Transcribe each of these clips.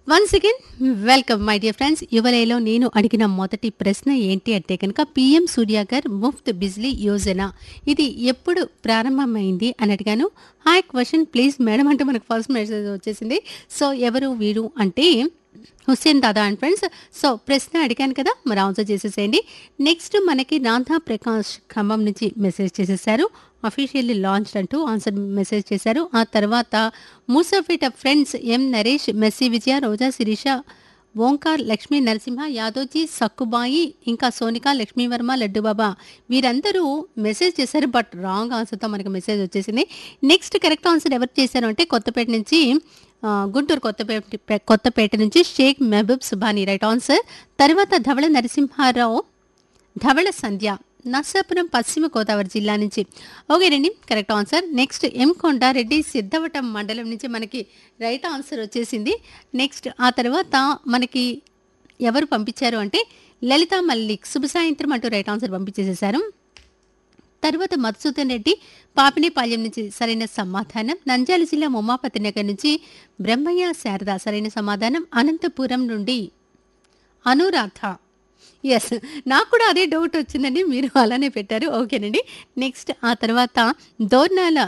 once again welcome my dear friends యువలయలో నేను అడిగిన మొదటి ప్రశ్న ఏంటి అంటే కనుక పిఎం సూర్య గారు ముఫ్త్ బిజ్లీ యోజన ఇది ఎప్పుడు ప్రారంభమైంది అని అడిగాను హాయ్ క్వశ్చన్ ప్లీజ్ మేడం అంటే మనకు ఫస్ట్ మెసేజ్ వచ్చేసింది సో ఎవరు వీరు అంటే Hussain Dada and friends so ప్రశ్న అడిగాను కదా మరి ఆన్సర్ చేసేసేయండి నెక్స్ట్ మనకి రాధా ప్రకాష్ ఖమ్మం నుంచి మెసేజ్ చేసేసారు అఫీషియల్లీ లాంచ్డ్ అంటూ ఆన్సర్ మెసేజ్ చేశారు ఆ తర్వాత మూసఫిట్ ఫ్రెండ్స్ ఎం నరేష్ మెస్సీ విజయ రోజా శిరీష ఓంకార్ లక్ష్మీ నరసింహ యాదోజీ సక్కుబాయి ఇంకా సోనిక లక్ష్మీవర్మ లడ్డుబాబా వీరందరూ మెసేజ్ చేశారు బట్ రాంగ్ ఆన్సర్తో మనకి మెసేజ్ వచ్చేసింది నెక్స్ట్ కరెక్ట్ ఆన్సర్ ఎవరు చేశారు అంటే కొత్తపేట నుంచి ఆ, గుంటూరు కొత్తపేట కొత్తపేట నుంచి షేక్ మహబూబ్ సుబానీ రైట్ ఆన్సర్ తర్వాత ధవళ నరసింహారావు ధవళ సంధ్య నర్సాపురం పశ్చిమ గోదావరి జిల్లా నుంచి ఓకేనండి correct answer next M Kondareddy Siddhavatam మండలం నుంచి మనకి రైట్ ఆన్సర్ వచ్చేసింది నెక్స్ట్ ఆ తర్వాత మనకి ఎవరు పంపించారు అంటే లలిత మల్లిక్ శుభ సాయంత్రం అంటూ రైట్ ఆన్సర్ పంపించేసేసారు తర్వాత మధుసూదన్ రెడ్డి పాపినేపాలెం నుంచి సరైన సమాధానం నంద్యాల జిల్లా ఉమాపతి నగర్ నుంచి బ్రహ్మయ్య శారద సరైన సమాధానం అనంతపురం నుండి అనురాధ ఎస్ నాకు కూడా అదే డౌట్ వచ్చిందండి మీరు అలానే పెట్టారు ఓకేనండి నెక్స్ట్ ఆ తర్వాత దోర్నాల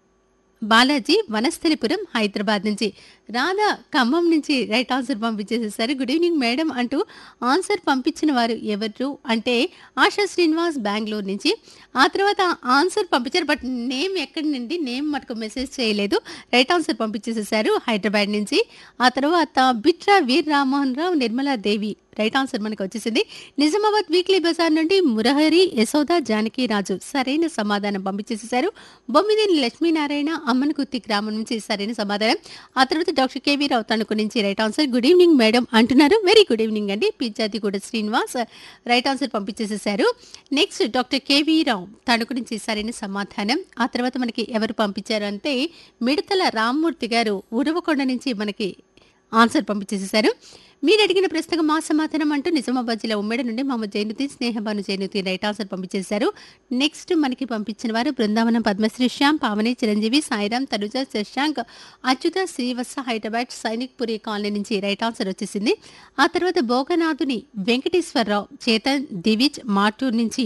బాలాజీ వనస్థలిపురం హైదరాబాద్ నుంచి రాధా ఖమ్మం నుంచి రైట్ ఆన్సర్ పంపించేసేసారు గుడ్ ఈవినింగ్ మేడం అంటూ ఆన్సర్ పంపించిన వారు ఎవరు అంటే ఆశా శ్రీనివాస్ బెంగళూరు నుంచి ఆ తర్వాత ఆన్సర్ పంపించారు బట్ నేమ్ ఎక్కడి నుండి నేమ్ మటుకు మెసేజ్ చేయలేదు రైట్ ఆన్సర్ పంపించేసేసారు హైదరాబాద్ నుంచి ఆ తర్వాత బిట్రా వీర్ రామ్మోహన్ రావు నిర్మలా దేవి రైట్ ఆన్సర్ మనకు వచ్చేసింది నిజామాబాద్ వీక్లీ బజార్ నుండి మురహరి యశోద జానకి రాజు సరైన సమాధానం పంపించేసేసారు బొమ్మిదేని లక్ష్మీనారాయణ అమ్మనకుత్తి గ్రామం నుంచి సరైన సమాధానం ఆ తర్వాత డాక్టర్ కేవీ రావు తణుకు నుంచి right answer good evening madam అంటున్నారు వెరీ గుడ్ ఈవినింగ్ అండి పిజ్జాది కూడా శ్రీనివాస్ రైట్ ఆన్సర్ పంపించేసేసారు next doctor KV Rao Tanuku నుంచి సరైన సమాధానం ఆ తర్వాత మనకి ఎవరు పంపించారు అంటే మిడతల రామ్మూర్తి గారు ఉరవకొండ నుంచి మనకి ఆన్సర్ పంపించేసేసారు మీరు అడిగిన ప్రశ్నకు మా సమాధానం అంటూ నిజామాబాద్ జిల్లా ఉమ్మడి నుండి మహమ్మద్ జైనుద్దీన్ స్నేహబాను జైనుద్దీన్ రైట్ ఆన్సర్ పంపించేశారు నెక్స్ట్ మనకి పంపించిన వారు బృందావనం పద్మశ్రీ శ్యామ్ పావని చిరంజీవి సాయిరామ్ తనుజ శశాంక్ అచ్యుత శ్రీవత్స హైదరాబాద్ సైనిక్ పురి కాలనీ నుంచి రైట్ ఆన్సర్ వచ్చేసింది ఆ తర్వాత భోగనాథుని వెంకటేశ్వరరావు చేతన్ దివిజ్ మాటూర్ నుంచి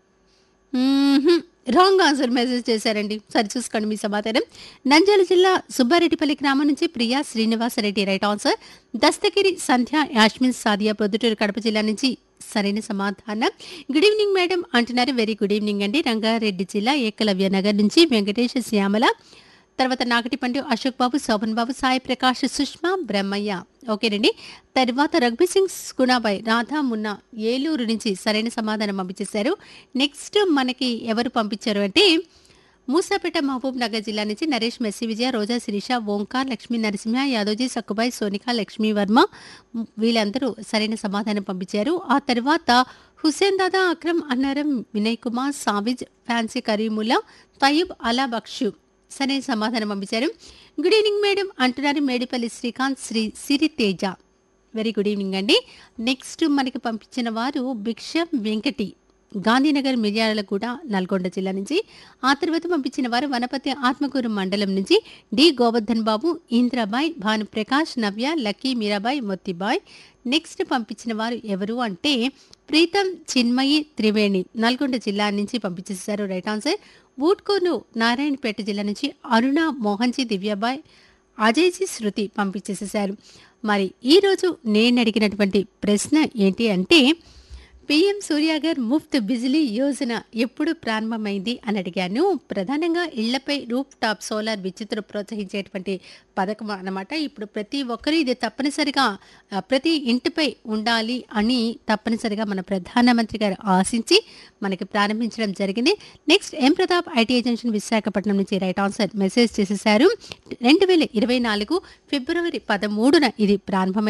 రాంగ్ ఆన్సర్ మెసేజ్ చేశారండి సరి చూసుకోండి మీ సమాధానం నంద్యాల జిల్లా సుబ్బారెడ్డిపల్లి గ్రామం నుంచి ప్రియా శ్రీనివాసరెడ్డి రైట్ ఆన్సర్ దస్తగిరి సంధ్య యాష్మిన్ సాదియా ప్రొద్దుటూరు కడప జిల్లా నుంచి సరైన సమాధానం గుడ్ ఈవినింగ్ మేడం అంటున్నారు వెరీ గుడ్ ఈవినింగ్ అండి రంగారెడ్డి జిల్లా ఏకలవ్య నగర్ నుంచి వెంకటేష్ శ్యామల తర్వాత నాగటిపండు అశోక్ బాబు శోభన్ బాబు సాయి ప్రకాష్ సుష్మా బ్రహ్మయ్య ఓకేనండి తర్వాత రఘుబీ సింగ్ గుణాబాయ్ రాధా మున్నా ఏలూరు నుంచి సరైన సమాధానం పంపించేశారు నెక్స్ట్ మనకి ఎవరు పంపించారు అంటే మూసాపేట మహబూబ్ నగర్ జిల్లా నుంచి నరేష్ మెస్సి విజయ రోజా శిరీష ఓంకార్ లక్ష్మీ నరసింహ యాదోజీ సక్కుబాయ్ సోనిక లక్ష్మీ వర్మ వీళ్ళందరూ సరైన సమాధానం పంపించారు ఆ తర్వాత హుసేన్ దాదా అక్రమ్ అన్నారం వినయ్ కుమార్ సావిజ్ ఫ్యాన్సీ కరీముల్లా తయ్యూబ్ అలా బక్షు సరైన సమాధానం పంపించారు గుడ్ ఈవినింగ్ మేడం అంటున్నారు Medipalli Srikanth Sri Siri Teja very good evening అండి నెక్స్ట్ మనకి పంపించిన వారు భిక్షం వెంకటి గాంధీనగర్ మిర్యాలగూడ నల్గొండ జిల్లా నుంచి ఆ తర్వాత పంపించిన వారు వనపతి ఆత్మకూరు మండలం నుంచి డి గోవర్ధన్ బాబు ఇంద్రాబాయ్ భానుప్రకాష్ నవ్య లక్కీ మీరాబాయ్ మొత్తిబాయ్ నెక్స్ట్ పంపించిన వారు ఎవరు అంటే ప్రీతం చిన్మయి త్రివేణి నల్గొండ జిల్లా నుంచి పంపించేశారు రైట్ ఆన్సర్ ఊట్కోను నారాయణపేట జిల్లా నుంచి అరుణ మోహన్జీ దివ్యాబాయ్ అజయ్జీ శృతి పంపించేసేశారు మరి ఈరోజు నేను అడిగినటువంటి ప్రశ్న ఏంటి అంటే పిఎం సూర్య గారు ముఫ్త్ బిజిలీ యోజన ఎప్పుడు ప్రారంభమైంది అని అడిగాను ప్రధానంగా ఇళ్లపై రూఫ్ టాప్ సోలార్ విద్యుత్తును ప్రోత్సహించేటువంటి పథకం అన్నమాట ఇప్పుడు ప్రతి ఒక్కరూ ఇది తప్పనిసరిగా ఆ, ప్రతి ఇంటిపై ఉండాలి అని తప్పనిసరిగా మన ప్రధానమంత్రి గారు ఆశించి మనకి ప్రారంభించడం జరిగింది next M Pratap IT agency Visakhapatnam నుంచి రైట్ ఆన్సర్ మెసేజ్ చేసేసారు రెండు వేల ఇరవై నాలుగు ఫిబ్రవరి పదమూడున ఇది ప్రారంభమైంది